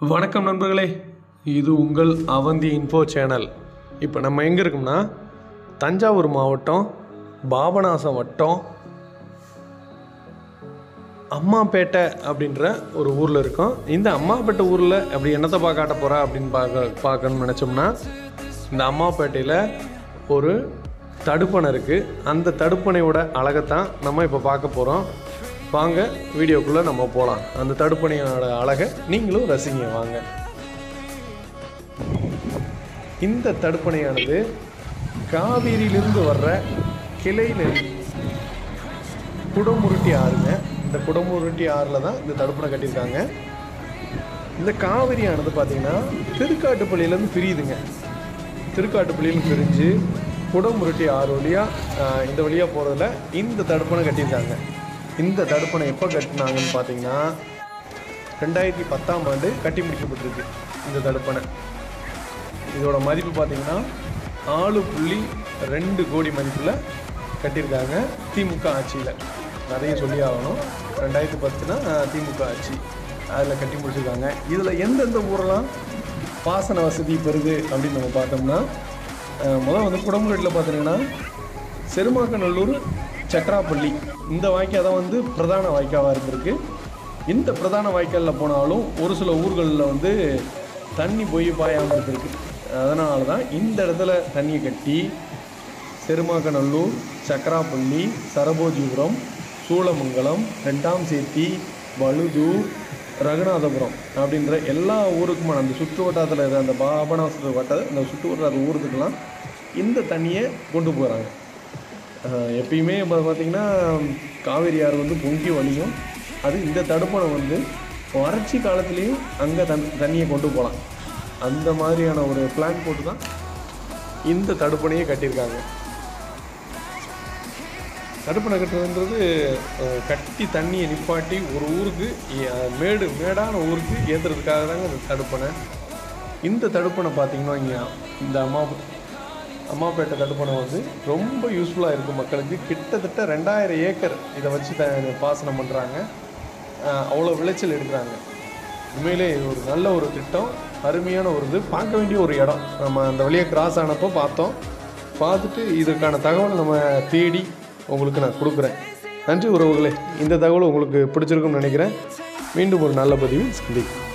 வணக்கம் நண்பர்களே இது உங்கள் அவந்தி இன்ஃபோ சேனல் இப்போ நம்ம எங்கே இருக்கோம்னா தஞ்சாவூர் மாவட்டம் பாபநாசம் வட்டம் அம்மாப்பேட்டை அப்படின்ற ஒரு ஊரில் இருக்கோம் இந்த அம்மாப்பேட்டை ஊரில் அப்படி என்னத்தை பார்க்க காட்ட போகிறா அப்படின்னு பார்க்க பார்க்கணும்னு நினச்சோம்னா இந்த அம்மாப்பேட்டையில் ஒரு தடுப்பணை இருக்குது அந்த தடுப்பணையோட அழகைத்தான் நம்ம இப்போ பார்க்க போகிறோம் வாங்க வீடியோக்குள்ளே நம்ம போகலாம் அந்த தடுப்பணையோட அழகை நீங்களும் ரசிங்க வாங்க இந்த தடுப்பணையானது காவிரியிலிருந்து வர்ற கிளை நதி குடமுருட்டி ஆறுங்க இந்த குடமுருட்டி ஆறில் தான் இந்த தடுப்பணை கட்டியிருக்காங்க இந்த காவிரியானது பார்த்தீங்கன்னா திருக்காட்டுப்பள்ளியிலேருந்து பிரியுதுங்க திருக்காட்டுப்பள்ளியிலேருந்து பிரிஞ்சு குடமுருட்டி ஆறு வழியாக இந்த வழியாக போகிறதுல இந்த தடுப்பணை கட்டியிருக்காங்க இந்த தடுப்பணை எப்போ கட்டினாங்கன்னு பார்த்தீங்கன்னா ரெண்டாயிரத்தி பத்தாம் ஆண்டு கட்டி முடிக்கப்பட்டிருக்கு இந்த தடுப்பணை இதோட மதிப்பு பார்த்தீங்கன்னா நாலு புள்ளி ரெண்டு கோடி மதிப்பில் கட்டியிருக்காங்க திமுக ஆட்சியில் நிறைய சொல்லி ஆகணும் ரெண்டாயிரத்தி பத்துனா அஹ், திமுக ஆட்சி அதில் கட்டி முடிச்சிருக்காங்க இதில் எந்தெந்த ஊரெல்லாம் பாசன வசதி பெறுது அப்படின்னு நம்ம பார்த்தோம்னா அஹ், முதல்ல வந்து குடமுருட்டில் பார்த்தீங்கன்னா செருமாக்கநல்லூர் சக்கராப்பள்ளி இந்த வாய்க்கால் தான் வந்து பிரதான வாய்க்காவாக இருந்திருக்கு இந்த பிரதான வாய்க்காலில் போனாலும் ஒரு சில ஊர்களில் வந்து தண்ணி போய் பாயாமல் இருந்திருக்கு அதனால தான் இந்த இடத்துல தண்ணியை கட்டி செருமாக்கநல்லூர் சக்கராப்பள்ளி சரபோஜிபுரம் சூளமங்கலம் ரெண்டாம் சேத்தி வழுதூர் ரகுநாதபுரம் அப்படின்ற எல்லா ஊருக்குமான அந்த சுற்று வட்டாரத்தில் இருக்கிற அந்த பாபநாசத்து வட்ட இந்த சுற்று வட்டார ஊருக்குலாம் இந்த தண்ணியை கொண்டு போகிறாங்க ஆஹ் எப்பயுமே இப்போ பார்த்தீங்கன்னா காவேரி ஆறு வந்து பொங்கி வழியும் அது இந்த தடுப்பணை வந்து வறட்சி காலத்துலேயும் அங்கே தன் தண்ணியை கொண்டு போகலாம் அந்த மாதிரியான ஒரு பிளான் போட்டு தான் இந்த தடுப்பணையை கட்டியிருக்காங்க தடுப்பணை கட்டுறதுன்றது அஹ், கட்டி தண்ணியை நிப்பாட்டி ஒரு ஊருக்கு அஹ், மேடு மேடான ஊருக்கு ஏற்றுறதுக்காக தாங்க இந்த தடுப்பணை இந்த தடுப்பணை பார்த்தீங்கன்னா இங்கே இந்த அம்மா அம்மாப்பேட்டை தடுப்பணை வந்து ரொம்ப யூஸ்ஃபுல்லாக இருக்கும் மக்களுக்கு கிட்டத்தட்ட ரெண்டாயிரம் ஏக்கர் இதை வச்சு த பாசனம் பண்ணுறாங்க அவ்வளோ விளைச்சல் எடுக்கிறாங்க உண்மையிலே இது ஒரு நல்ல ஒரு திட்டம் அருமையான ஒரு இது பார்க்க வேண்டிய ஒரு இடம் நம்ம அந்த வழியாக கிராஸ் ஆனப்போ பார்த்தோம் பார்த்துட்டு இதுக்கான தகவல் நம்ம தேடி உங்களுக்கு நான் கொடுக்குறேன் நன்றி உறவுகளே இந்த தகவல் உங்களுக்கு பிடிச்சிருக்கும்னு நினைக்கிறேன் மீண்டும் ஒரு நல்ல பதிவில் சந்திக்கும்